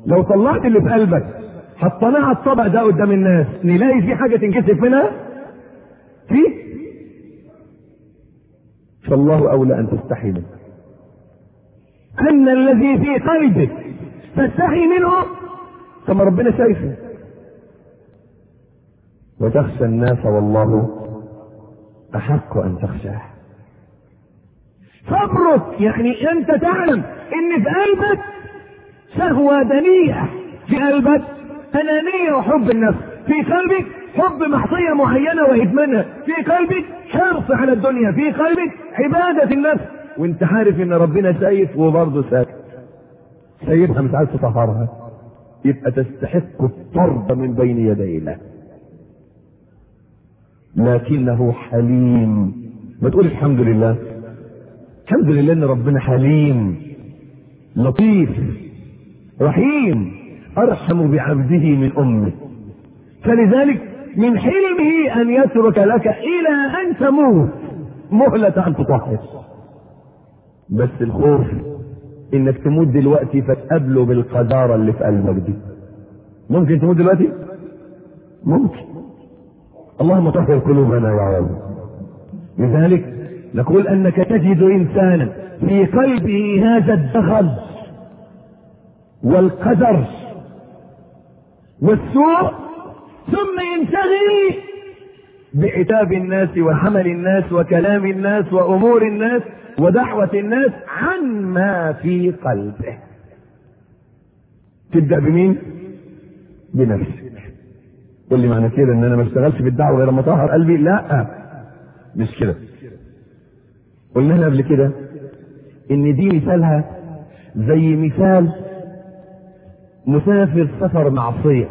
لو طلعت اللي في قلبك حطيناه على الطبق ده قدام الناس نلاقي في حاجه تنكسف منها في فالله اولى ان تستحي منه ان الذي في قلبك تستحي منه كما ربنا شايفه وتخشى الناس والله احق ان تخشاه صبرك يعني انت تعلم ان في قلبك شهوة دنيئة في قلبك أنانية وحب النفس في قلبك حب معصية معينة وإدمانها في قلبك حرص على الدنيا في قلبك عبادة النفس وانت عارف ان ربنا شايف وبرضه ساكت سايبها مش عايز تطهرها يبقى تستحق الطرد من بين يدي الله لكنه حليم ما تقول الحمد لله الحمد لله ان ربنا حليم لطيف رحيم ارحم بعبده من امه فلذلك من حلمه ان يترك لك الى ان تموت مهلة ان تطهر بس الخوف انك تموت دلوقتي فتقابله بالقذارة اللي في قلبك دي ممكن تموت دلوقتي ممكن اللهم طهر قلوبنا يا رب لذلك نقول انك تجد انسانا في قلبه هذا الدخل والقدر والسوء ثم ينشغل بعتاب الناس وحمل الناس وكلام الناس وامور الناس ودعوة الناس عن ما في قلبه تبدأ بمين بنفسك قول لي معنى كده ان انا ما اشتغلش بالدعوة غير لما اطهر قلبي لا مش كده قلنا لها قبل كده ان دي مثالها زي مثال مسافر سفر معصية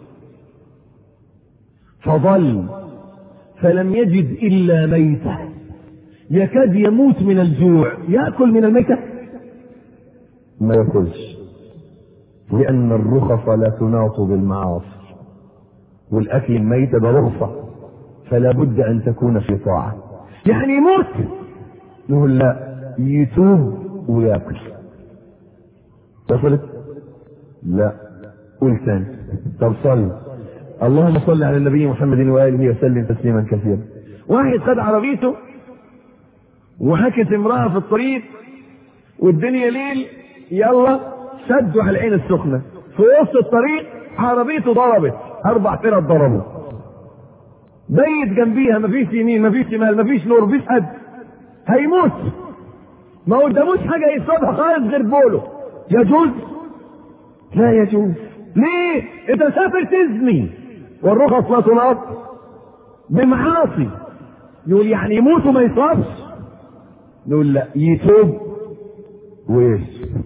فظل فلم يجد إلا ميتة يكاد يموت من الجوع يأكل من الميتة ما يأكلش لأن الرخص لا تناط بالمعاصي والأكل الميتة ده رخصة فلا بد أن تكون في طاعة يعني يموت نقول لا يتوب وياكل وصلت لا قول ثاني طب صل اللهم صل على النبي محمد واله وسلم تسليما كثيرا واحد خد عربيته وهكت امراه في الطريق والدنيا ليل يلا شدوا على العين السخنه في وسط الطريق عربيته ضربت اربع فرق ضربوا بيت جنبيها مفيش يمين مفيش شمال مفيش نور مفيش حد هيموت ما قداموش حاجه يصابها خالص غير بوله يجوز لا يجوز ليه انت سافر تزني والرخص لا تناط بمعاصي يقول يعني يموت وما يصابش نقول لا يتوب ويش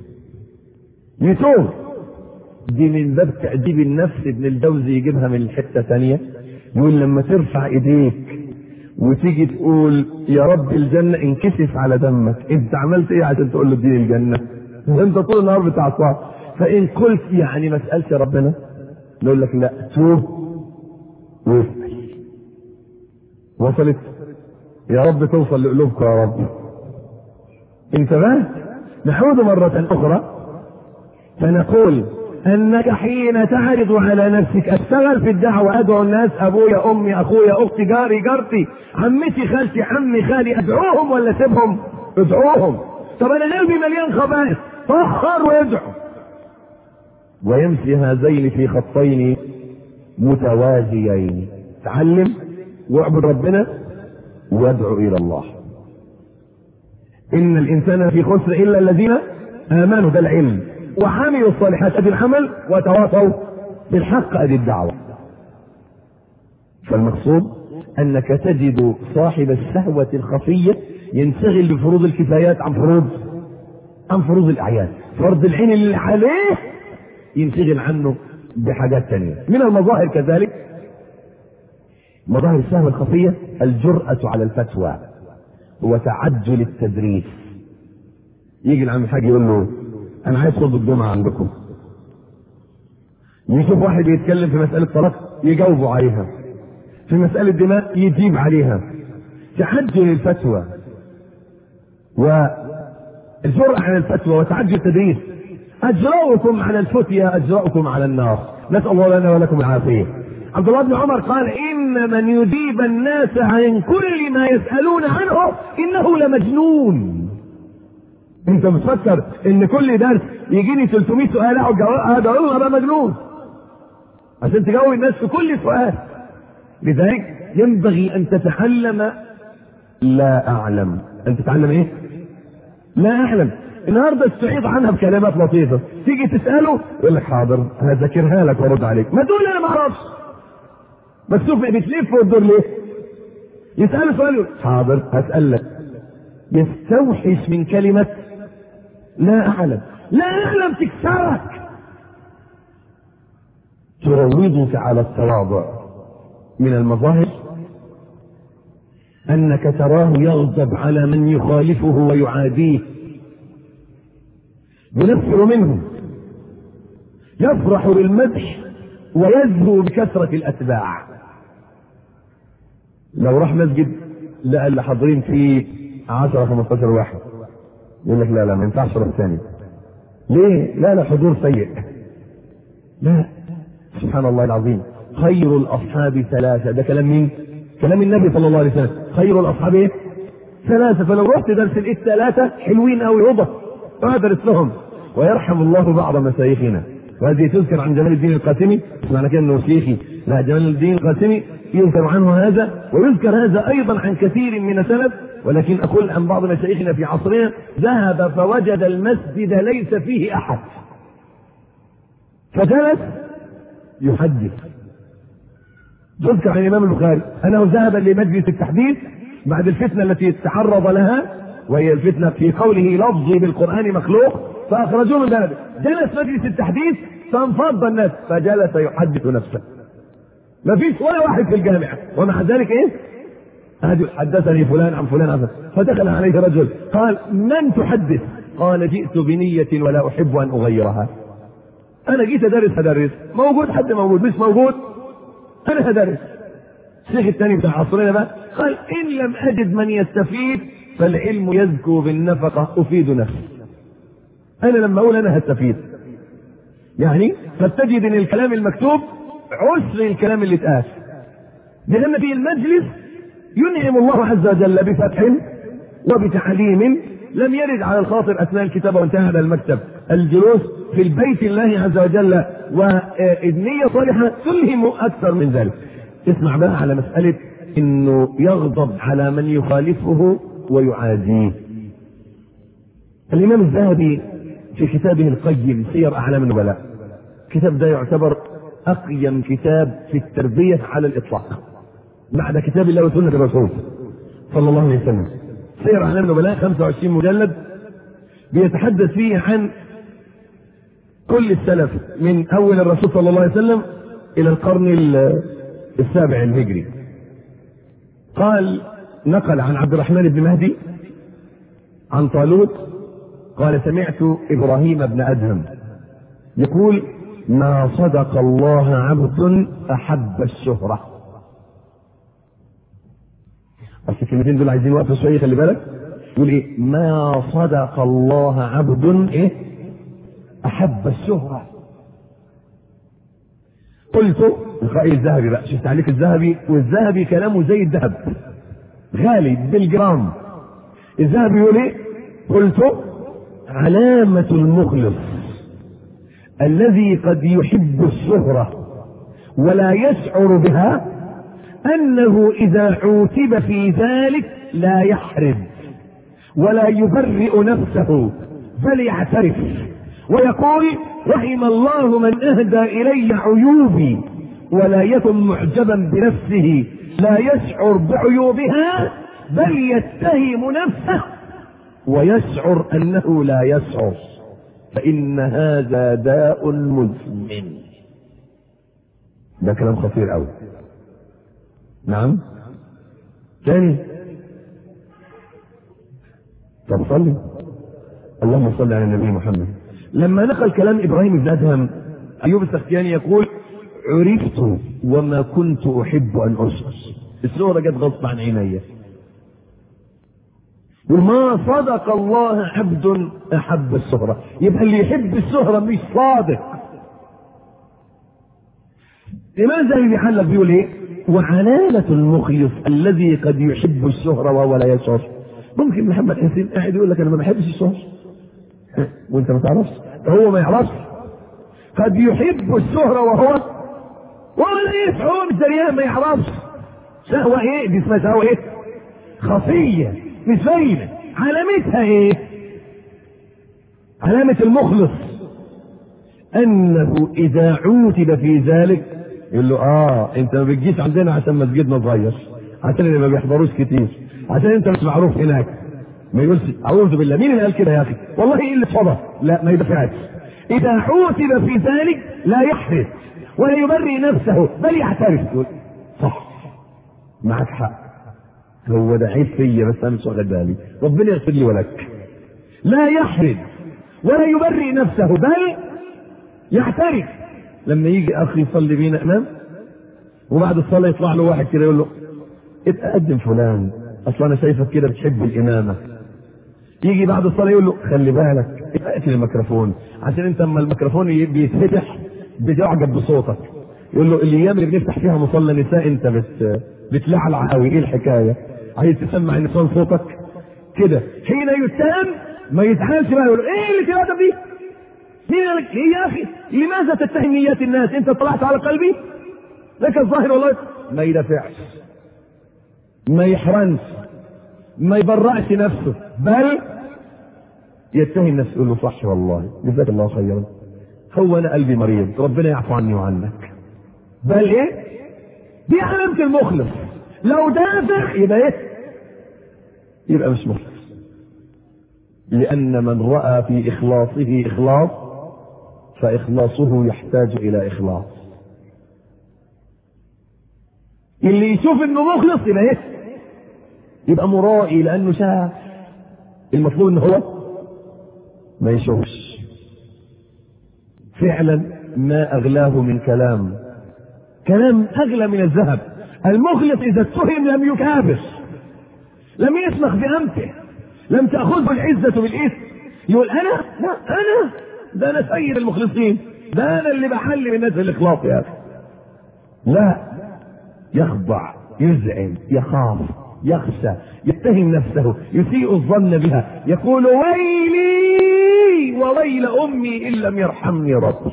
يتوب دي من باب تأديب النفس ابن الجوزي يجيبها من الحتة ثانية يقول لما ترفع ايديك وتيجي تقول يا رب الجنة انكشف على دمك انت عملت ايه عشان تقول له اديني الجنة انت طول النهار بتاع صلاة فان قلت يعني ما اسالش ربنا نقول لك لا توب واسال وصلت يا رب توصل لقلوبك يا رب انتبهت نعود مرة أخرى فنقول أنك حين تعرض على نفسك أشتغل في الدعوة أدعو الناس أبويا أمي أخويا أختي جاري جارتي عمتي خالتي عمي خالي أدعوهم ولا سيبهم؟ ادعوهم طب أنا قلبي مليان خبائث طهر وادعو ويمشي هذين في خطين متوازيين تعلم واعبد ربنا وادعو الى الله ان الانسان في خسر الا الذين امنوا ده العلم وعملوا الصالحات ادي العمل وتواصوا بالحق ادي الدعوه فالمقصود انك تجد صاحب الشهوه الخفيه ينشغل بفروض الكفايات عن فروض عن فروض الاعيان فرض العين اللي عليه ينشغل عنه بحاجات تانية من المظاهر كذلك مظاهر الشهوة الخفية الجرأة على الفتوى وتعجل التدريس يجي العم الحاج يقول له انا عايز خطبة الجمعة عندكم يشوف واحد يتكلم في مسألة طلاق يجاوبوا عليها في مسألة دماء يجيب عليها تعجل الفتوى والجرأة على الفتوى وتعجل التدريس أجرؤكم على الفتيا أجرؤكم على النار نسأل الله لنا ولكم العافية عبد الله بن عمر قال إن من يجيب الناس عن كل ما يسألون عنه إنه لمجنون انت متفكر ان كل درس يجيني 300 سؤال اقعد اجاوبهم ابقى مجنون عشان تجاوب الناس في كل سؤال لذلك ينبغي ان تتعلم لا اعلم ان تتعلم ايه لا اعلم النهارده استعيض عنها بكلمات لطيفه تيجي تساله يقول لك حاضر هذاكرها لك وارد عليك ما تقول انا ما اعرفش بس شوف بتلف وتدور ليه يساله سؤال يقول حاضر هسالك يستوحش من كلمه لا اعلم لا اعلم تكسرك تروضك على التواضع من المظاهر انك تراه يغضب على من يخالفه ويعاديه ينفر منه يفرح بالمدح ويزهو بكثرة الأتباع لو راح مسجد لقى اللي حاضرين فيه 10 15 واحد يقول لك لا لا ما ينفعش اروح ثاني ليه؟ لا لا حضور سيء لا سبحان الله العظيم خير الاصحاب ثلاثه ده كلام مين؟ كلام النبي صلى الله عليه وسلم خير الاصحاب ايه؟ ثلاثه فلو رحت درس لقيت ثلاثه حلوين قوي وضع ادرس لهم ويرحم الله بعض مشايخنا وهذه تذكر عن جمال الدين القاسمي معنى كده انه شيخي لا جمال الدين القاسمي يذكر عنه هذا ويذكر هذا ايضا عن كثير من السلف ولكن اقول عن بعض مشايخنا في عصرنا ذهب فوجد المسجد ليس فيه احد فجلس يحدث تذكر عن الامام البخاري انه ذهب لمجلس التحديث بعد الفتنه التي تعرض لها وهي الفتنه في قوله لفظي بالقران مخلوق فاخرجوه من بلده جلس مجلس التحديث فانفض الناس فجلس يحدث نفسه ما فيش ولا واحد في الجامعه ومع ذلك ايه هذه حدثني فلان عن فلان عن فدخل عليه رجل قال من تحدث قال جئت بنية ولا أحب أن أغيرها أنا جيت أدرس هدرس موجود حد موجود مش موجود أنا هدرس الشيخ الثاني بتاع عصرنا بقى قال إن لم أجد من يستفيد فالعلم يزكو بالنفقة أفيد نفسي أنا لما أقول أنا هستفيد يعني قد تجد ان الكلام المكتوب عسر الكلام اللي اتقال لان في المجلس ينعم الله عز وجل بفتح وبتعليم لم يرد على الخاطر اثناء الكتابه وانتهى هذا المكتب الجلوس في البيت الله عز وجل والنية صالحة تلهم أكثر من ذلك اسمع بقى على مسألة انه يغضب على من يخالفه ويعاديه الامام الذهبي في كتابه القيم سير اعلام النبلاء الكتاب ده يعتبر اقيم كتاب في التربيه على الاطلاق بعد كتاب الله وسنه الرسول صلى الله عليه وسلم سير اعلام النبلاء 25 مجلد بيتحدث فيه عن كل السلف من اول الرسول صلى الله عليه وسلم الى القرن السابع الهجري قال نقل عن عبد الرحمن بن مهدي عن طالوت قال سمعت ابراهيم بن ادهم يقول ما صدق الله عبد احب الشهره بس الكلمتين دول عايزين وقفه شويه خلي بالك يقول ايه ما صدق الله عبد ايه احب الشهره قلت القائل الذهبي بقى شوف تعليق الذهبي والذهبي كلامه زي الذهب غالي بالجرام الذهبي يقول ايه قلت علامة المخلص الذي قد يحب الشهرة ولا يشعر بها أنه إذا عوتب في ذلك لا يحرد ولا يبرئ نفسه بل يعترف ويقول رحم الله من أهدى إلي عيوبي ولا يكن معجبا بنفسه لا يشعر بعيوبها بل يتهم نفسه ويشعر انه لا يشعر فان هذا داء مزمن ده كلام خطير قوي نعم تاني طب صلي اللهم صل على النبي محمد لما نقل كلام ابراهيم بن ادهم ايوب السختياني يقول عرفت وما كنت احب ان اشعر الصوره جت غصب عن عيني وما صدق الله عبد احب السهره يبقى اللي يحب السهره مش صادق الامام الذهبي بيحلق بيقول ايه وعلامة المخلص الذي قد يحب الشهرة وهو لا يشعر ممكن محمد حسين قاعد يقول لك انا ما بحبش الشهرة وانت ما تعرفش هو ما يعرفش قد يحب الشهرة وهو ولا يشعر بالدريان ما يعرفش شهوة ايه دي اسمها شهوة ايه خفية مش باينة علامتها ايه علامة المخلص انه اذا عوتب في ذلك يقول له اه انت ما بتجيش عندنا عشان مسجدنا صغير عشان اللي ما بيحضروش كتير عشان انت مش معروف هناك ما يقولش اعوذ بالله مين اللي قال كده يا اخي والله ايه اللي فضى لا ما يدفعش اذا عوتب في ذلك لا يحرص ولا يبرئ نفسه بل يعترف يقول صح معك حق هو ده عيب فيا بس انا مش واخد بالي ربنا يغفر لي ولك لا يحرج ولا يبرئ نفسه بل يعترف لما يجي اخي يصلي بينا امام وبعد الصلاه يطلع له واحد كده يقول له اتقدم فلان اصل انا شايفك كده بتحب الامامه يجي بعد الصلاه يقول له خلي بالك اقفل الميكروفون عشان انت اما الميكروفون بيتفتح بتعجب بصوتك يقول له الايام اللي بنفتح فيها مصلى نساء انت بت بتلعلع قوي ايه الحكايه عايز تسمع النسوان صوتك كده حين يتهم ما يتحالش بقى يقول ايه اللي الادب دي مين قال لك ايه يا اخي لماذا تتهم نيات الناس انت طلعت على قلبي لك الظاهر والله ما يدافعش ما يحرنش ما يبرأش نفسه بل يتهم نفسه يقول له صح والله جزاك الله خيرا هو انا قلبي مريض ربنا يعفو عني وعنك بل ايه دي علامة المخلص لو دافع يبقى ايه يبقى مش مخلص لأن من رأى في إخلاصه إخلاص فإخلاصه يحتاج إلى إخلاص اللي يشوف انه مخلص يبقى ايه يبقى مرائي لانه شاف المطلوب ان هو ما يشوفش فعلا ما اغلاه من كلام كلام اغلى من الذهب المخلص اذا اتهم لم يكابر لم يسمخ بأنفه لم تأخذه العزة بالإثم يقول أنا لا أنا ده أنا سيد المخلصين ده أنا اللي بحل الناس الإخلاص يا أخي لا يخضع يزعم يخاف يخشى يتهم نفسه يسيء الظن بها يقول ويلي وويل أمي إن لم يرحمني ربي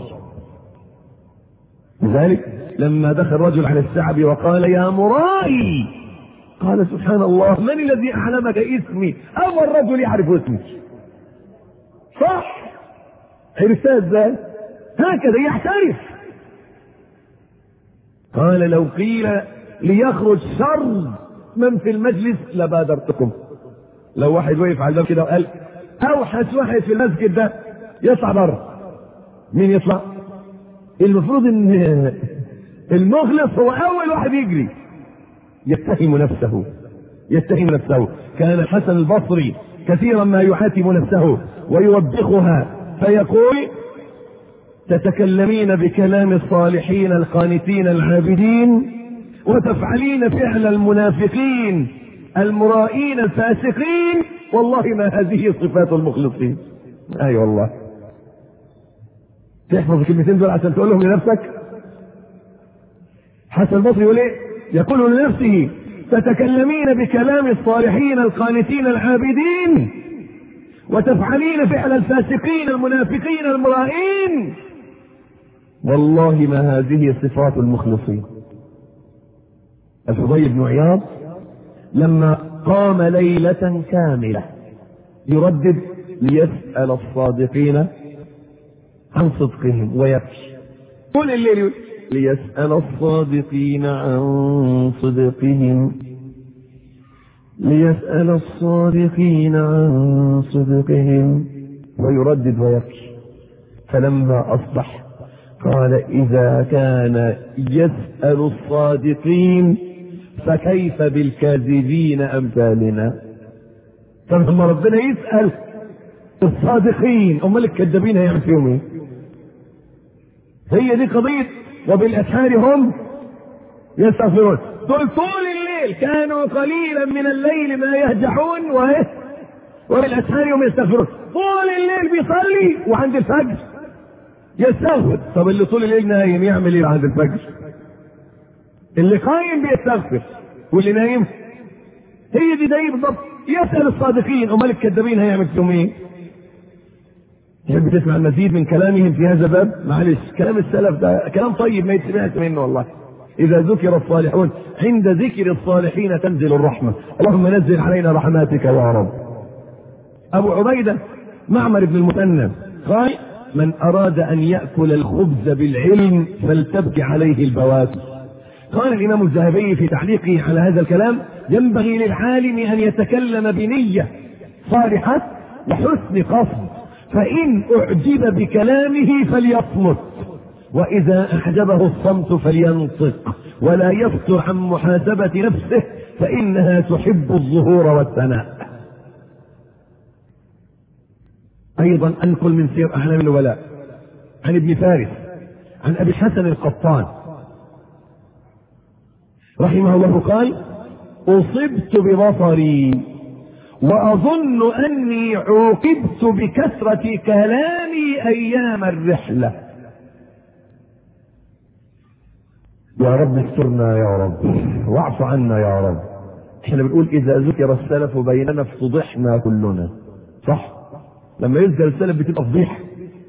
لذلك لما دخل رجل على الشعب وقال يا مرائي قال سبحان الله من الذي أعلمك اسمي أو الرجل يعرف اسمي صح عرفتها ازاي هكذا يحترف قال لو قيل ليخرج شر من في المجلس لبادرتكم لو واحد وقف على الباب كده وقال اوحش واحد في المسجد ده يطلع بره مين يطلع المفروض ان المخلص هو اول واحد يجري يتهم نفسه يتهم نفسه كان الحسن البصري كثيرا ما يحاتم نفسه ويوبخها فيقول تتكلمين بكلام الصالحين القانتين العابدين وتفعلين فعل المنافقين المرائين الفاسقين والله ما هذه صفات المخلصين اي أيوة والله تحفظ الكلمتين دول عشان تقولهم لنفسك حسن البصري يقول ايه يقول لنفسه تتكلمين بكلام الصالحين القانتين العابدين وتفعلين فعل الفاسقين المنافقين المرائين والله ما هذه صفات المخلصين الفضيل بن عياض لما قام ليلة كاملة يردد ليسأل الصادقين عن صدقهم ويبكي كل الليل يقول ليسأل الصادقين عن صدقهم ليسأل الصادقين عن صدقهم ويردد ويبكي فلما أصبح قال إذا كان يسأل الصادقين فكيف بالكاذبين أمثالنا طب لما ربنا يسأل الصادقين أمال الكذابين هيعمل فيهم إيه؟ هي دي قضية وبالأسحار هم يستغفرون دول طول الليل كانوا قليلا من الليل ما يهجعون وإيه وبالاسهار يوم يستغفرون طول الليل بيصلي وعند الفجر يستغفر طب اللي طول الليل نايم يعمل ايه عند الفجر اللي قايم بيستغفر واللي نايم هي دي زي بالضبط يسال الصادقين امال الكذابين هيعمل فيهم ايه تحب تسمع المزيد من كلامهم في هذا الباب معلش كلام السلف ده كلام طيب ما يتسمعش منه والله إذا ذكر الصالحون عند ذكر الصالحين تنزل الرحمة اللهم نزل علينا رحماتك يا رب أبو عبيدة معمر بن المثنى قال من أراد أن يأكل الخبز بالعلم فلتبكي عليه البواسي قال الإمام الذهبي في تعليقه على هذا الكلام ينبغي للعالم أن يتكلم بنية صالحة وحسن قصد فإن أعجب بكلامه فليصمت وإذا أحجبه الصمت فلينطق ولا يفتر عن محاسبة نفسه فإنها تحب الظهور والثناء أيضا أنقل من سير أعلام الولاء عن ابن فارس عن أبي الحسن القطان رحمه الله قال أصبت ببصري وأظن أني عوقبت بكثرة كلامي أيام الرحلة يا رب استرنا يا رب واعف عنا يا رب احنا بنقول إذا ذكر السلف بيننا افتضحنا كلنا صح لما يذكر السلف بتبقى فضيحة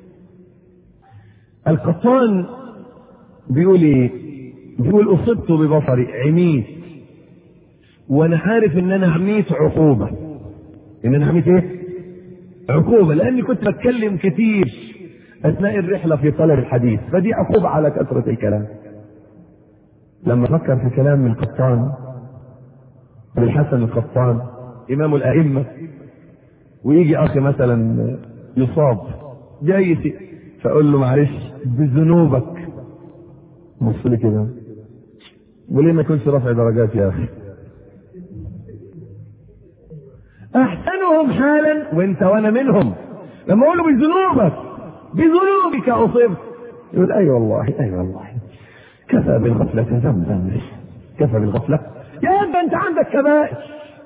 القطان بيقول ايه بيقول اصبت ببصري عميت وانا عارف ان انا عميت عقوبة ان انا عميت ايه عقوبة لاني كنت بتكلم كتير اثناء الرحلة في طلب الحديث فدي عقوبة على كثرة الكلام لما فكر في كلام من القطان الحسن القطان امام الائمة ويجي اخي مثلا يصاب جاي فاقول له معلش بذنوبك بص لي كده وليه ما يكونش رفع درجات يا اخي احسنهم حالا وانت وانا منهم لما اقول له بذنوبك بذنوبك اصبت يقول اي أيوة والله اي أيوة والله كفى بالغفلة ذنبا كفى بالغفلة يا ابا انت عندك كبائر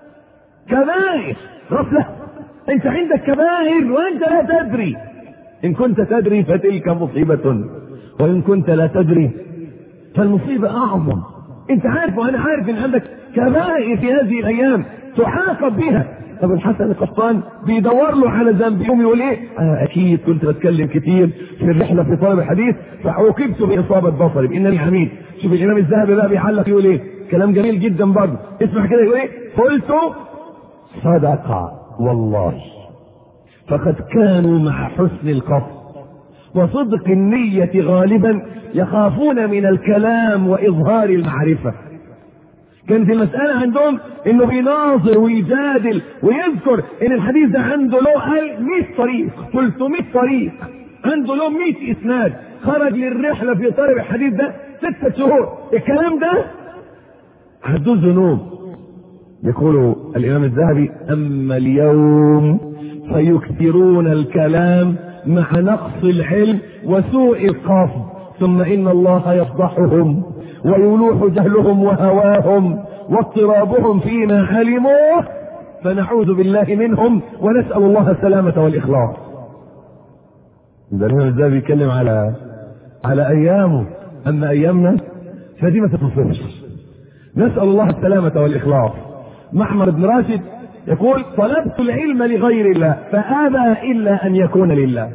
كبائر غفلة انت عندك كبائر وانت لا تدري ان كنت تدري فتلك مصيبة وان كنت لا تدري فالمصيبة اعظم انت عارف وانا عارف ان عندك كبائر في هذه الايام تعاقب بها ابو الحسن القطان بيدور له على ذنب يقوم يقول ايه انا اكيد كنت بتكلم كتير في الرحله في طلب الحديث فعوقبت باصابه بصري بانني حميد شوف الامام الذهبي بقى بيعلق يقول ايه كلام جميل جدا برضه اسمع كده يقول ايه قلت صدق والله فقد كانوا مع حسن القصد وصدق النية غالبا يخافون من الكلام وإظهار المعرفة كانت المسألة عندهم انه بيناظر ويجادل ويذكر ان الحديث ده عنده له قال 100 طريق 300 طريق عنده له 100 اسناد خرج للرحلة في طلب الحديث ده ستة شهور الكلام ده عنده ذنوب يقول الامام الذهبي اما اليوم فيكثرون الكلام مع نقص العلم وسوء القصد ثم ان الله يفضحهم ويلوح جهلهم وهواهم واضطرابهم فيما علموه فنعوذ بالله منهم ونسأل الله السلامة والإخلاص. الإمام الذهبي بيتكلم على على أيامه أما أيامنا فدي ما تتصلش. نسأل الله السلامة والإخلاص. معمر بن راشد يقول طلبت العلم لغير الله فأبى إلا أن يكون لله.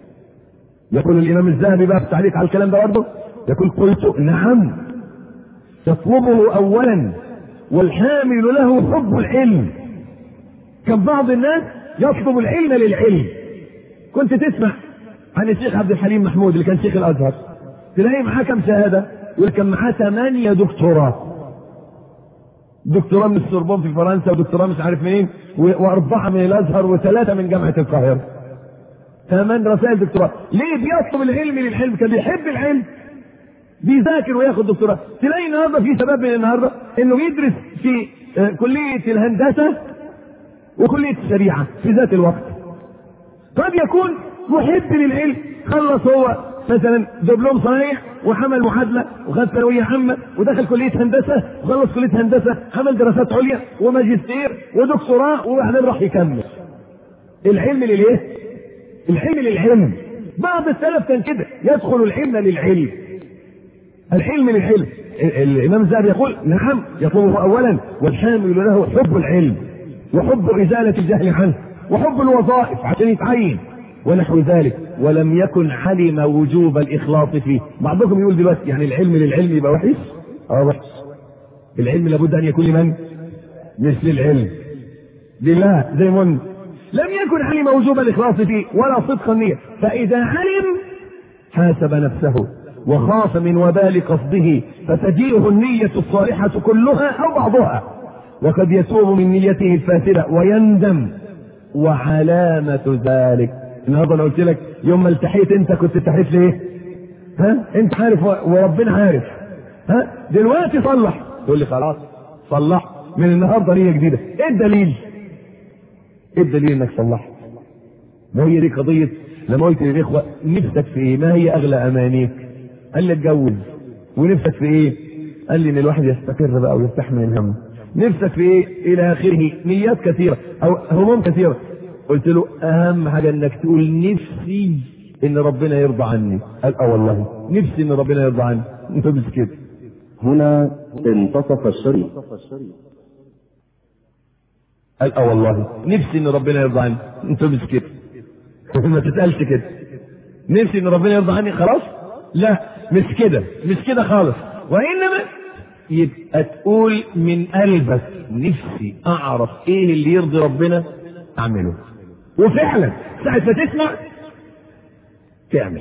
يقول الإمام الذهبي بقى في التعليق على الكلام ده برضه يقول قلت نعم يطلبه اولا والحامل له حب العلم كان بعض الناس يطلب العلم للعلم كنت تسمع عن الشيخ عبد الحليم محمود اللي كان شيخ الازهر تلاقي معاه كم شهاده يقول كان معاه ثمانيه دكتوراه دكتوراه من السوربون في فرنسا ودكتوراه مش عارف منين واربعه من الازهر وثلاثه من جامعه القاهره ثمان رسائل دكتوراه ليه بيطلب العلم للعلم كان بيحب العلم بيذاكر وياخد دكتوراه تلاقي النهارده في شباب من النهارده انه بيدرس في كليه الهندسه وكليه الشريعه في ذات الوقت قد يكون محب للعلم خلص هو مثلا دبلوم صحيح وحمل معادله وخد ثانويه عامه ودخل كليه هندسه وخلص كليه هندسه عمل دراسات عليا وماجستير ودكتوراه وبعدين راح يكمل العلم للايه العلم للعلم بعض السلف كان كده يدخل العلم للعلم الحلم للحلم الامام الذهبي يقول نعم يطلبه اولا والحامل له حب العلم وحب ازاله الجهل عنه وحب الوظائف عشان يتعين ونحو ذلك ولم يكن علم وجوب الاخلاص فيه بعضكم يقول دلوقتي يعني العلم للعلم يبقى وحش اه وحش العلم لابد ان يكون لمن مثل العلم لله زي من لم يكن علم وجوب الاخلاص فيه ولا صدق النيه فاذا علم حاسب نفسه وخاف من وبال قصده فتجيئه النية الصالحة كلها أو بعضها وقد يتوب من نيته الفاسدة ويندم وعلامة ذلك النهارده انا قلت لك يوم ما التحيت انت كنت التحيت ليه؟ ها؟ انت عارف وربنا عارف ها؟ دلوقتي صلح تقول لي خلاص صلح من النهارده نية جديدة ايه الدليل؟ ايه الدليل انك صلحت؟ ما هي دي قضية لما قلت للاخوة نفسك في ايه؟ ما هي اغلى امانيك؟ قال لي اتجوز ونفسك في ايه؟ قال لي ان الواحد يستقر بقى ويستحمل الهم نفسك في ايه؟ الى اخره نيات كثيره او هموم كثيره قلت له اهم حاجه انك تقول نفسي ان ربنا يرضى عني قال اه والله نفسي ان ربنا يرضى عني انت بس كده هنا انتصف الشريط قال اه والله نفسي ان ربنا يرضى عني انت بس كده ما تتقالش كده نفسي ان ربنا يرضى عني خلاص لا مش كده مش كده خالص وانما يبقى تقول من قلبك نفسي اعرف ايه اللي يرضي ربنا اعمله وفعلا ساعة ما تسمع تعمل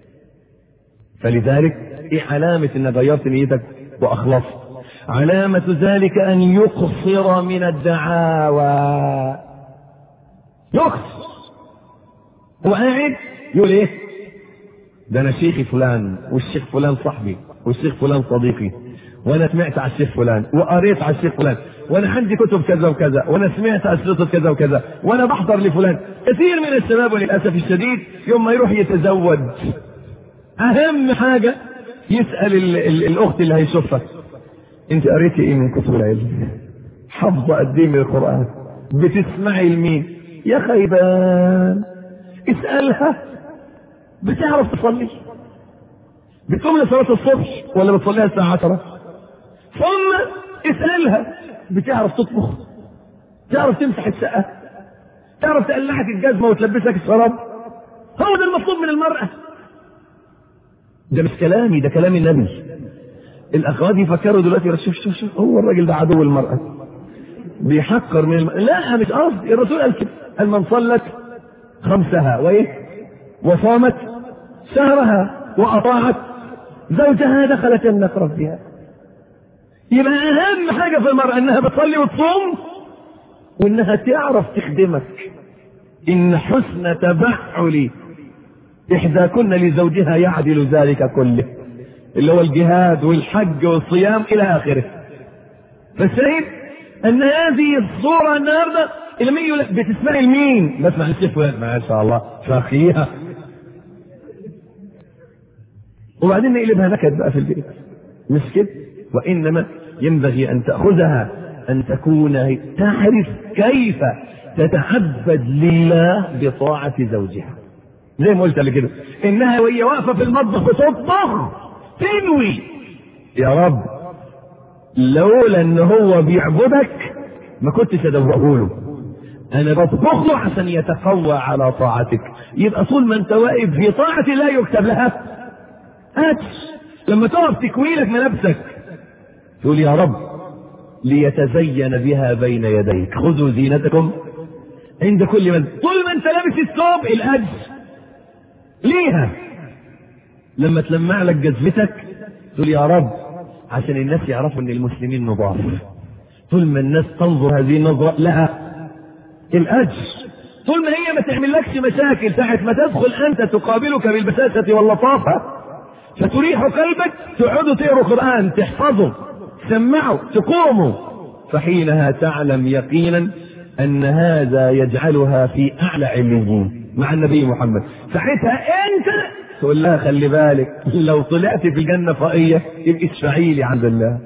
فلذلك ايه علامة انك غيرت نيتك واخلصت علامة ذلك ان يقصر من الدعاوى يقصر هو قاعد يقول ايه ده انا شيخي فلان والشيخ فلان صاحبي والشيخ فلان صديقي وانا سمعت على الشيخ فلان وقريت على الشيخ فلان وانا عندي كتب كذا وكذا وانا سمعت اشرطه كذا وكذا وانا بحضر لفلان كثير من الشباب وللاسف الشديد يوم ما يروح يتزوج اهم حاجه يسال ال ال الاخت اللي هيشوفها انت قريتي ايه من كتب العلم حافظه قد ايه من القران بتسمعي لمين يا خيبان اسالها بتعرف تصلي بتقوم لصلاة الصبح ولا بتصليها الساعة 10 ثم اسألها بتعرف تطبخ تعرف تمسح الشقة تعرف تقلعك الجزمة وتلبسك الشراب هو ده المطلوب من المرأة ده مش كلامي ده كلام النبي الأخوات يفكروا دلوقتي شوف شوف شوف هو الراجل ده عدو المرأة بيحقر من المرأة لا مش قصدي الرسول قال كده قال من صلت خمسها وايه وصامت شهرها وأطاعت زوجها دخلت جنة ربها يبقى أهم حاجة في المرأة إنها بتصلي وتصوم وإنها تعرف تخدمك إن حسن تبعل إحداكن لزوجها يعدل ذلك كله اللي هو الجهاد والحج والصيام إلى آخره فالشاهد أن هذه الصورة النهاردة لما يقول لك بتسمعي لمين؟ بسمع الشيخ فلان ما شاء الله فخيها وبعدين نقلبها نكد بقى في البيت مش كده وانما ينبغي ان تاخذها ان تكون تعرف كيف تتعبد لله بطاعه زوجها زي ما قلت قبل كده انها وهي واقفه في المطبخ وتطبخ تنوي يا رب لولا ان هو بيعبدك ما كنتش ادوقه له انا بطبخ له عشان يتقوى على طاعتك يبقى طول ما انت واقف في طاعه الله يكتب لها هاتش لما تقف تكوي لك ملابسك تقول يا رب ليتزين بها بين يديك خذوا زينتكم عند كل من طول ما انت لابس الثوب الاجر ليها لما تلمع لك جزمتك تقول يا رب عشان الناس يعرفوا ان المسلمين نضاف طول ما الناس تنظر هذه النظرة لها الاجر طول ما هي ما تعملكش مشاكل ساعة ما تدخل انت تقابلك بالبساسة واللطافة فتريح قلبك تقعدوا تقروا قرآن تحفظوا تسمعوا تقوموا فحينها تعلم يقينا أن هذا يجعلها في أعلى عليين مع النبي محمد ساعتها أنت تقول لها خلي بالك لو طلعت في الجنة فقية يبقى اشفعي لي عند الله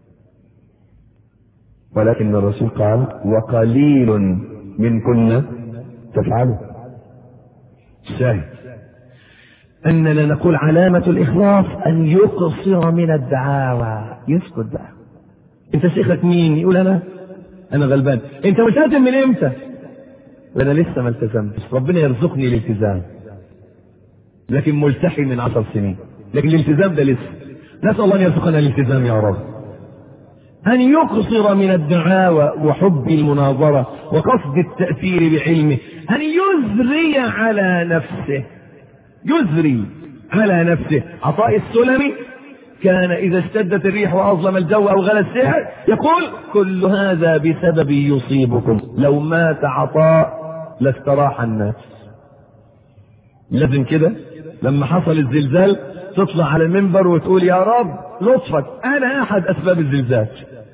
ولكن الرسول قال وقليل من كنا تفعله شاهد أننا نقول علامة الإخلاص أن يقصر من الدعاوى يسكت بقى أنت شيخك مين؟ يقول أنا أنا غلبان أنت ملتزم من إمتى؟ وأنا لسه ما التزمتش ربنا يرزقني الالتزام لكن ملتحي من عشر سنين لكن الالتزام ده لسه نسأل الله أن يرزقنا الالتزام يا رب أن يقصر من الدعاوى وحب المناظرة وقصد التأثير بعلمه أن يزري على نفسه يزري على نفسه عطاء السلمي كان إذا اشتدت الريح وأظلم الجو أو غلى السحر يقول كل هذا بسبب يصيبكم لو مات عطاء لاستراح الناس لازم كده لما حصل الزلزال تطلع على المنبر وتقول يا رب لطفك أنا أحد أسباب الزلزال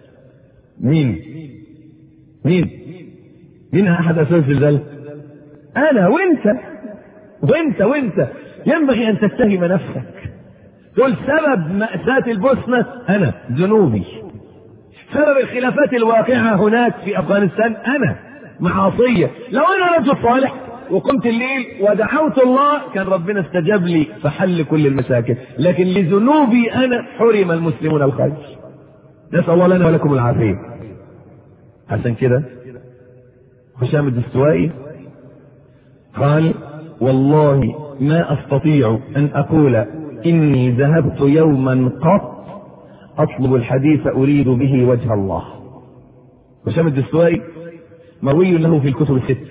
مين مين مين أحد أسباب الزلزال أنا وأنت وأنت وأنت ينبغي أن تتهم نفسك تقول سبب مأساة البوسنة أنا ذنوبي سبب الخلافات الواقعة هناك في أفغانستان أنا معاصية لو أنا رجل صالح وقمت الليل ودعوت الله كان ربنا استجاب لي فحل كل المشاكل لكن لذنوبي أنا حرم المسلمون الخير نسأل الله لنا ولكم العافية عشان كده هشام الدستوائي قال والله ما أستطيع أن أقول إني ذهبت يوما قط أطلب الحديث أريد به وجه الله هشام الدستوائي مروي له في الكتب الست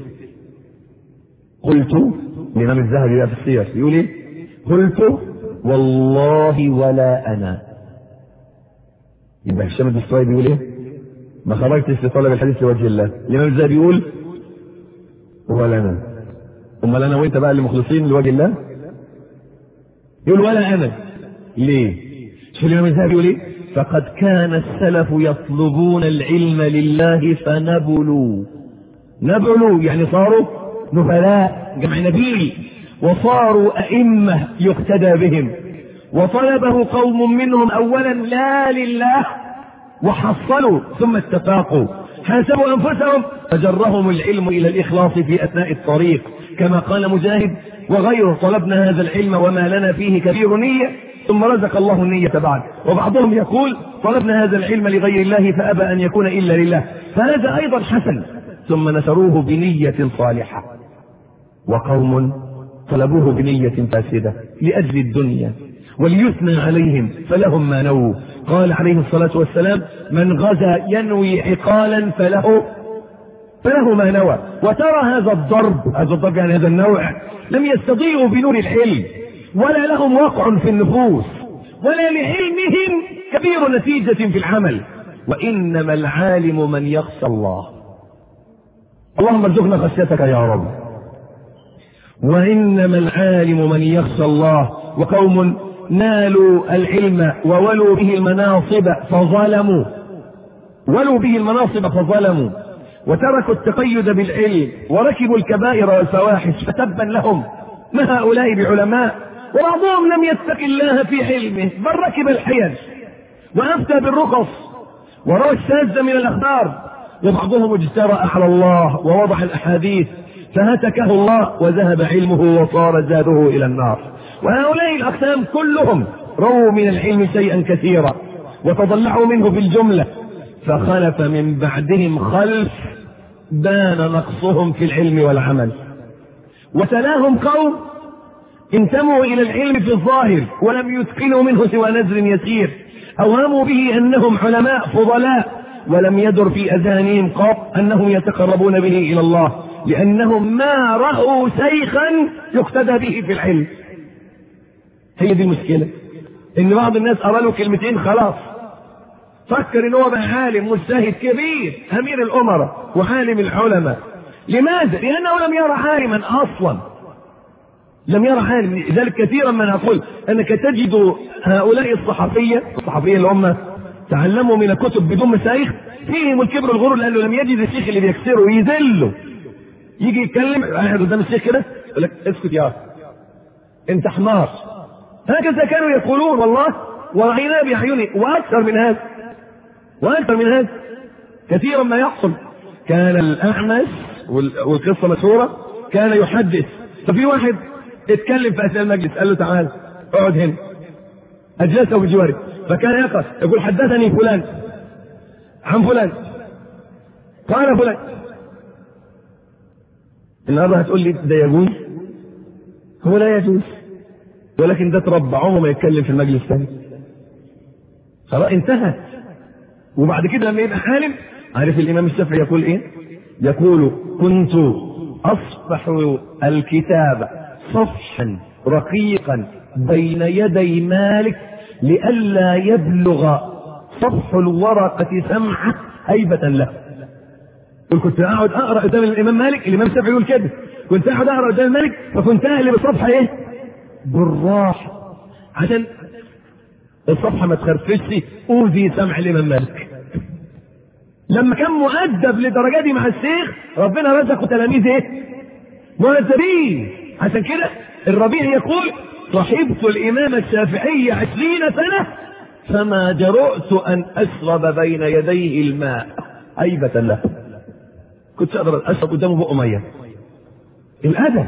قلت الإمام الذهبي بقى في السير يقول إيه؟ قلت والله ولا أنا يبقى هشام الدستوائي بيقول إيه؟ ما خرجتش لطلب الحديث لوجه الله الإمام الذهبي يقول ولا أنا أمال أنا وأنت بقى اللي مخلصين لوجه الله؟ يقول ولا أنا ليه؟ شوف الإمام الذهبي يقول إيه؟ فقد كان السلف يطلبون العلم لله فنبلوا نبلوا يعني صاروا نبلاء جمع نبيل وصاروا أئمة يقتدى بهم وطلبه قوم منهم أولا لا لله وحصلوا ثم اتفاقوا حاسبوا أنفسهم فجرهم العلم إلى الإخلاص في أثناء الطريق كما قال مجاهد وغيره طلبنا هذا العلم وما لنا فيه كبير نية ثم رزق الله النية بعد وبعضهم يقول طلبنا هذا العلم لغير الله فأبى أن يكون إلا لله فهذا أيضا حسن ثم نشروه بنية صالحة وقوم طلبوه بنية فاسدة لأجل الدنيا وليثنى عليهم فلهم ما نووا قال عليه الصلاة والسلام من غزا ينوي عقالا فله فله ما نوى وترى هذا الضرب هذا الضرب يعني هذا النوع لم يستضيئوا بنور العلم ولا لهم وقع في النفوس ولا لعلمهم كبير نتيجة في العمل وإنما العالم من يخشى الله اللهم ارزقنا خشيتك يا رب وإنما العالم من يخشى الله وقوم نالوا العلم وولوا به المناصب فظلموا ولوا به المناصب فظلموا وتركوا التقيد بالعلم وركبوا الكبائر والفواحش فتبا لهم ما هؤلاء بعلماء وبعضهم لم يتق الله في علمه بل ركب الحيل وافتى بالرخص وروى الشاذ من الاخبار وبعضهم اجترأ على الله ووضع الاحاديث فهتكه الله وذهب علمه وصار زاده الى النار وهؤلاء الاقسام كلهم رووا من العلم شيئا كثيرا وتضلعوا منه في الجمله فخلف من بعدهم خلف بان نقصهم في العلم والعمل وتلاهم قوم انتموا الى العلم في الظاهر ولم يتقنوا منه سوى نزر يسير اوهموا به انهم علماء فضلاء ولم يدر في اذهانهم قط انهم يتقربون به الى الله لانهم ما راوا شيخا يقتدى به في العلم هي دي المشكله ان بعض الناس ارى له كلمتين خلاص فكر ان هو بقى عالم مجتهد كبير امير الامراء وعالم العلماء لماذا لانه لم يرى عالما اصلا لم يرى عالم لذلك كثيرا ما نقول انك تجد هؤلاء الصحفيه الصحفيه اللي هم تعلموا من الكتب بدون مشايخ فيهم الكبر والغرور لانه لم يجد الشيخ اللي بيكسره ويذله يجي يتكلم قاعد قدام الشيخ كده يقول لك اسكت يا انت حمار هكذا كانوا يقولون والله ورأينا بأعيني وأكثر من هذا وأكثر من هذا كثيرا ما يحصل كان الأعمش والقصة مشهورة كان يحدث ففي واحد اتكلم في اثناء المجلس قال له تعال اقعد هنا اجلسه بجواره فكان يقرا يقول حدثني فلان عن فلان قال فلان النهارده هتقول لي ده يجوز هو لا يجوز ولكن ده تربى عمره ما يتكلم في المجلس تاني خلاص انتهت وبعد كده لما يبقى عالم عارف الامام الشافعي يقول ايه يقول كنت اصفح الكتاب صفحا رقيقا بين يدي مالك لئلا يبلغ صفح الورقة سمعة هيبة له يقول كنت اقعد اقرا قدام الامام مالك الامام الشافعي يقول كده كنت اقعد اقرا قدام الملك فكنت اقلب الصفحه ايه بالراحه عشان الصفحه ما تخرفش اوذي سمع الامام مالك لما كان مؤدب للدرجه دي مع الشيخ ربنا رزقه تلاميذ ايه مؤدبين عشان كده الربيع يقول صحبت الامام الشافعي عشرين سنه فما جرؤت ان اشرب بين يديه الماء هيبه له كنت اقدر اشرب قدامه بقه ميه الادب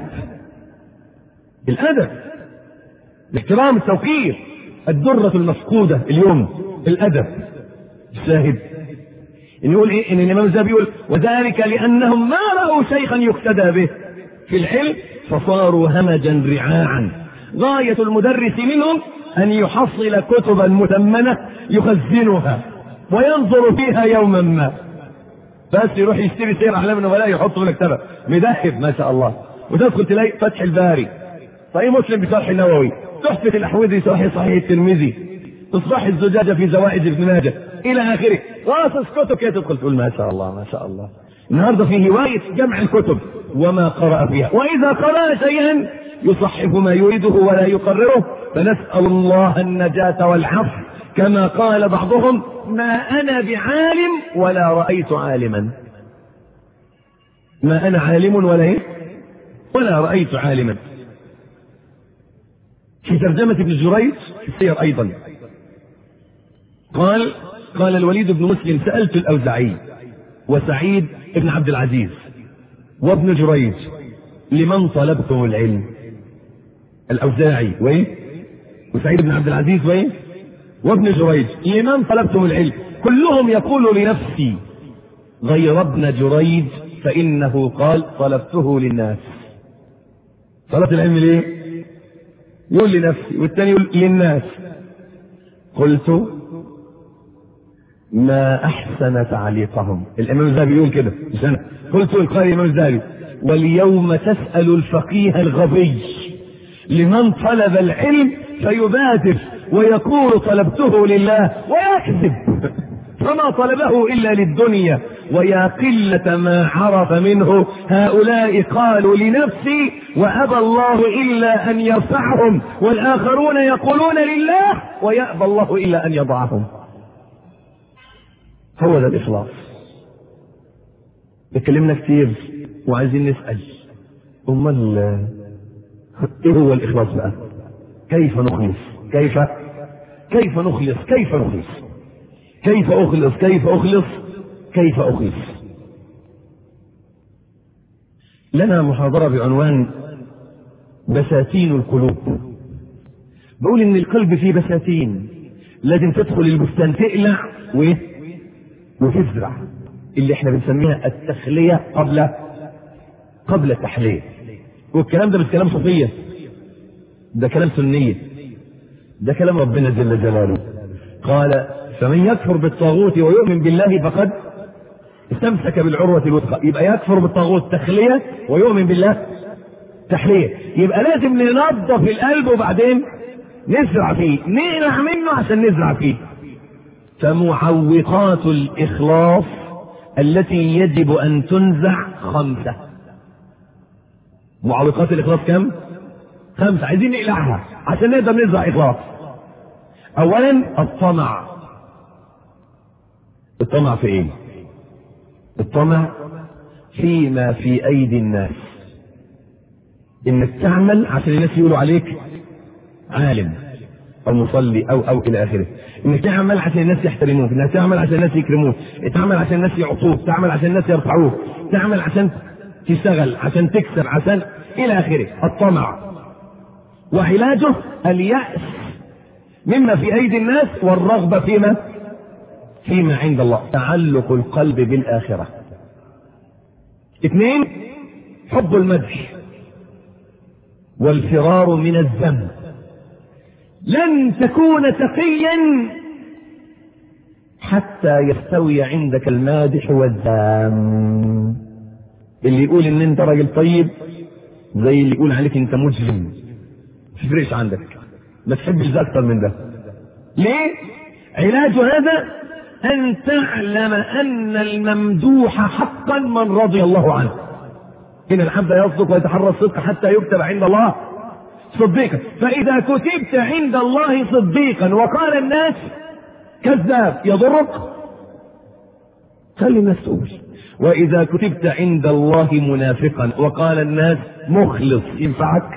الادب الاحترام التوقير الدرة المفقودة اليوم الادب الشاهد ان يقول ايه ان الامام الذهبي يقول وذلك لانهم ما راوا شيخا يقتدى به في العلم فصاروا همجا رعاعا غاية المدرس منهم ان يحصل كتبا مثمنة يخزنها وينظر فيها يوما ما بس يروح يشتري سير اعلام النبلاء يحطه في المكتبه مذهب ما شاء الله وتدخل تلاقي فتح الباري صحيح مسلم بشرح النووي تحفة الاحوذي صحيح صحيح الترمذي تصبح الزجاجة في زوائد ابن ماجه إلى آخره راس كتب كده تدخل تقول ما شاء الله ما شاء الله النهارده في هواية جمع الكتب وما قرأ فيها وإذا قرأ شيئا يصحح ما يريده ولا يقرره فنسأل الله النجاة والعفو كما قال بعضهم ما أنا بعالم ولا رأيت عالما ما أنا عالم ولا إيه ولا رأيت عالما في ترجمة ابن جريج في السير أيضا قال قال الوليد بن مسلم سألت الأوزاعي وسعيد بن عبد العزيز وابن جريج لمن طلبتم العلم الأوزاعي وين وسعيد بن عبد العزيز وين وابن جريج لمن طلبتم العلم كلهم يقول لنفسي غير ابن جريج فإنه قال طلبته للناس طلبت العلم ليه يقول لنفسي والثاني يقول للناس قلت ما أحسن تعليقهم الإمام الذهبي يقول كده مش أنا قلت قال الإمام الذهبي واليوم تسأل الفقيه الغبي لمن طلب العلم فيبادر ويقول طلبته لله ويكذب فما طلبه إلا للدنيا ويا قلة ما عرف منه هؤلاء قالوا لنفسي وأبى الله إلا أن يرفعهم والآخرون يقولون لله ويأبى الله إلا أن يضعهم هو ده الإخلاص اتكلمنا كتير وعايزين نسأل أمال إيه هو الإخلاص بقى كيف نخلص كيف كيف نخلص كيف نخلص كيف أخلص كيف أخلص كيف أخلص لنا محاضرة بعنوان بساتين القلوب بقول إن القلب فيه بساتين لازم تدخل البستان تقلع وإيه وتزرع اللي احنا بنسميها التخلية قبل قبل التحلية والكلام ده مش كلام صوفية ده كلام سنية ده كلام ربنا جل جلاله قال فمن يكفر بالطاغوت ويؤمن بالله فقد استمسك بالعروة الوثقى يبقى يكفر بالطاغوت تخلية ويؤمن بالله تحلية يبقى لازم ننظف القلب وبعدين نزرع فيه نقلع منه عشان نزرع فيه فمعوقات الإخلاص التي يجب أن تنزع خمسة معوقات الإخلاص كم؟ خمسة عايزين نقلعها عشان نقدر نزرع إخلاص أولا الطمع الطمع في إيه؟ الطمع فيما في أيدي الناس إنك تعمل عشان الناس يقولوا عليك عالم او مصلي او او الى اخره انك تعمل عشان الناس يحترموك انك تعمل عشان الناس يكرموك تعمل عشان الناس يعطوك تعمل عشان الناس يرفعوك تعمل عشان تشتغل عشان تكسب عشان الى اخره الطمع وعلاجه اليأس مما في ايدي الناس والرغبة فيما فيما عند الله تعلق القلب بالآخرة اثنين حب المدح والفرار من الذنب لن تكون تقيا حتى يستوي عندك المادح والذام اللي يقول ان انت راجل طيب زي اللي يقول عليك انت مجرم تفرقش عندك ما تحبش ده اكتر من ده ليه علاج هذا ان تعلم ان الممدوح حقا من رضي الله عنه ان العبد يصدق ويتحرى الصدق حتى يكتب عند الله صديقا فاذا كتبت عند الله صديقا وقال الناس كذاب يضرك خلي الناس تقول واذا كتبت عند الله منافقا وقال الناس مخلص ينفعك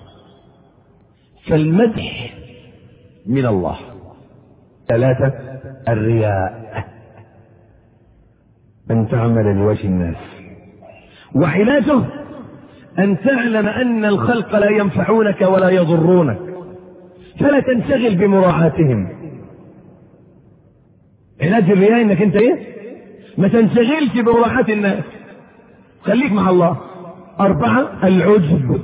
فالمدح من الله ثلاثة الرياء أن تعمل لوجه الناس وعلاجه أن تعلم أن الخلق لا ينفعونك ولا يضرونك فلا تنشغل بمراعاتهم علاج الرياء انك انت ايه ما تنشغلش بمراعاة الناس خليك مع الله أربعة العجب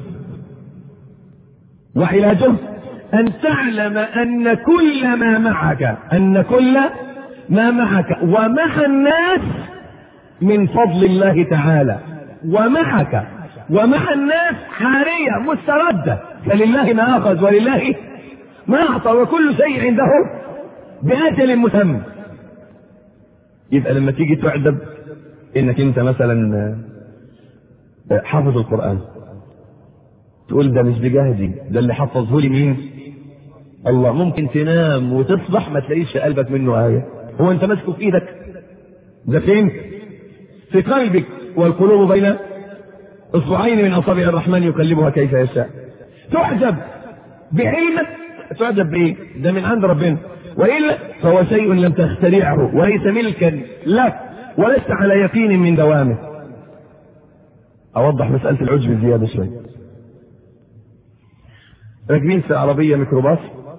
وعلاجه أن تعلم أن كل ما معك أن كل ما معك ومع الناس من فضل الله تعالى ومعك ومع الناس حارية مستردة فلله ما أخذ ولله ما أعطى وكل شيء عنده بأجل مسمى يبقى لما تيجي تعجب انك انت مثلا حافظ القرآن تقول ده مش بجهدي ده اللي حفظه لي مين الله ممكن تنام وتصبح ما تلاقيش في قلبك منه آية هو انت ماسكه في ايدك ده فين في قلبك والقلوب بين اصبعين من اصابع الرحمن يقلبها كيف يشاء تعجب بعلمك تعجب بايه ده من عند ربنا والا فهو شيء لم تخترعه وليس ملكا لك ولست على يقين من دوامه اوضح مساله العجب زياده شوي راكبين في عربيه ميكروباص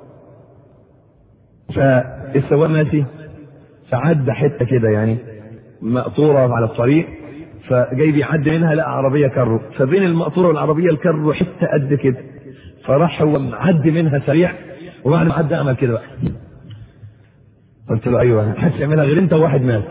فالسواق ماشي فعدى حته كده يعني مقطوره على الطريق فجاي بيعدي منها لقى عربيه كرو فبين المقطوره والعربيه الكرو حته قد كده فراح هو معدي منها سريع وبعد ما عدى عمل كده بقى قلت له ايوه ما حدش يعملها غير انت وواحد مات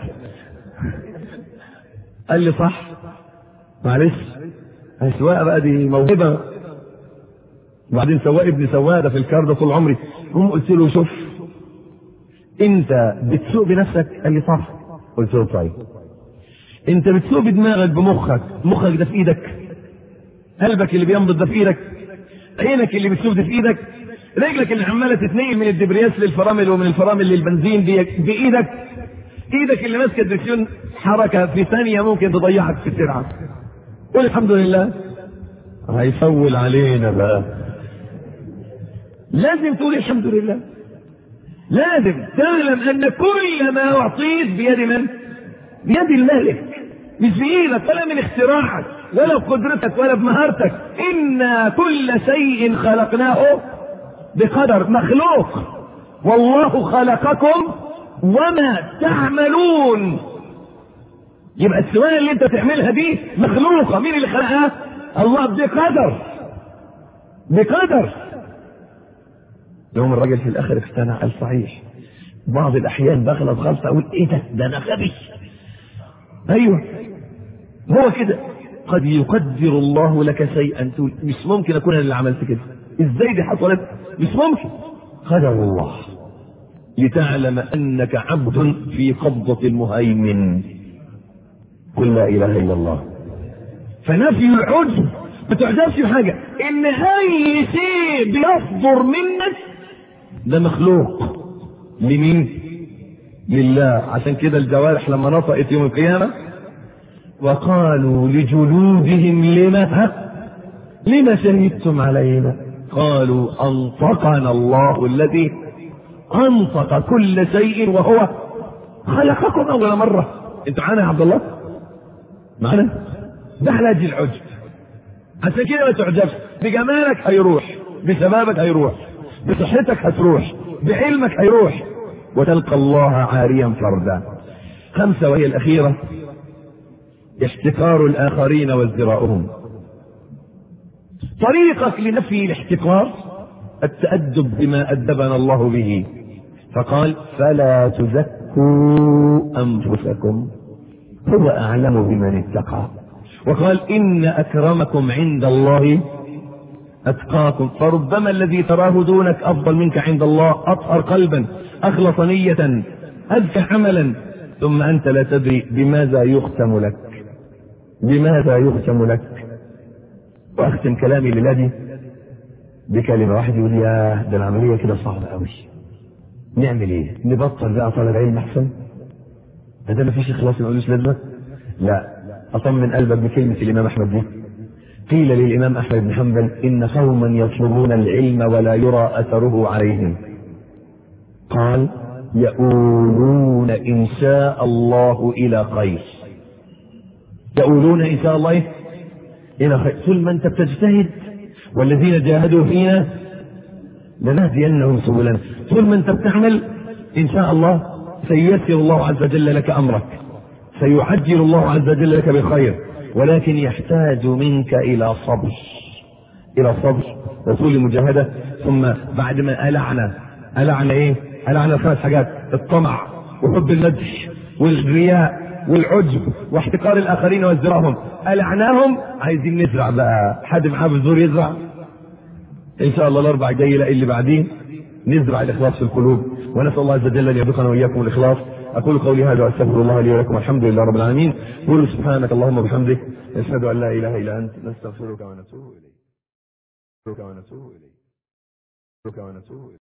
قال لي صح معلش السواقه بقى دي موهبه وبعدين سواق ابن سواق ده في الكار ده طول عمري قوم قلت له شوف انت بتسوق بنفسك قال لي صح قلت له طيب انت بتسوق بدماغك بمخك مخك ده في ايدك قلبك اللي بينبض ده في ايدك عينك اللي بتشوف ده في ايدك رجلك اللي عماله تتنقل من الدبرياس للفرامل ومن الفرامل للبنزين دي بايدك ايدك اللي ماسكه الدركسيون حركه في ثانيه ممكن تضيعك في السرعه قول الحمد لله هيفول علينا بقى لازم تقول الحمد لله لازم تعلم ان كل ما اعطيت بيد من بيد الملك مش بايدك ولا من اختراعك ولا بقدرتك ولا بمهارتك انا كل شيء خلقناه بقدر مخلوق والله خلقكم وما تعملون يبقى السواقه اللي انت تعملها دي مخلوقه مين اللي خلقها الله بقدر بقدر يوم الراجل في الاخر اقتنع قال صحيح بعض الاحيان بغلط غلطه اقول ايه ده ده انا غبي ايوه هو كده قد يقدر الله لك شيئا تقول مش ممكن اكون انا اللي عملت كده ازاي دي حصلت مش ممكن قدر الله لتعلم انك عبد في قبضة المهيمن قل لا اله الا الله فنفي العجب ما تعجبش بحاجة ان اي شيء بيصدر منك ده مخلوق لمين لله عشان كده الجوارح لما نطقت يوم القيامة وقالوا لجلودهم لما لما شهدتم علينا قالوا أنطقنا الله الذي أنطق كل شيء وهو خلقكم أول مرة أنت معانا يا عبد الله؟ معانا؟ ده علاج العجب عشان كده ما تعجبش بجمالك هيروح بشبابك هيروح بصحتك هتروح بعلمك هيروح وتلقى الله عاريا فردا خمسة وهي الأخيرة احتقار الآخرين وازدراؤهم طريقك لنفي الاحتقار التأدب بما أدبنا الله به فقال فلا تزكوا أنفسكم هو أعلم بمن اتقى وقال إن أكرمكم عند الله أتقاكم فربما الذي تراه دونك أفضل منك عند الله أطهر قلبا أخلص نية أزكى عملا ثم أنت لا تدري بماذا يختم لك بماذا يختم لك وأختم كلامي للذي بكلمة واحد يقول يا ده العملية كده صعبة قوي نعمل ايه نبطل بقى طلب علم احسن ده ما فيش اخلاص ما يقولوش لازمه لا اطمن قلبك بكلمه الامام احمد دي قيل للامام احمد بن حنبل ان قوما يطلبون العلم ولا يرى اثره عليهم قال يؤولون ان شاء الله الى خير يؤولون ان شاء الله الى خير طول ما انت بتجتهد والذين جاهدوا فينا لنهدينهم سبلنا طول ما انت بتعمل ان شاء الله سيسر الله عز وجل لك امرك سيعجل الله عز وجل لك بخير ولكن يحتاج منك الى صبر الى صبر وطول مجاهدة ثم بعد ما ألعنا ألعنا ايه ألعنا خمس حاجات الطمع وحب المدح والرياء والعجب واحتقار الاخرين وازدراهم ألعناهم عايزين نزرع بقى حد معاه بذور يزرع ان شاء الله الاربع الجاي اللي بعدين نزرع الاخلاص في القلوب ونسال الله عز وجل ان يرزقنا واياكم الاخلاص اقول قولي هذا واستغفر الله لي ولكم الحمد لله رب العالمين قولوا سبحانك اللهم وبحمدك نشهد ان لا اله الا انت نستغفرك ونتوب اليك ونتوب اليك ونتوب اليك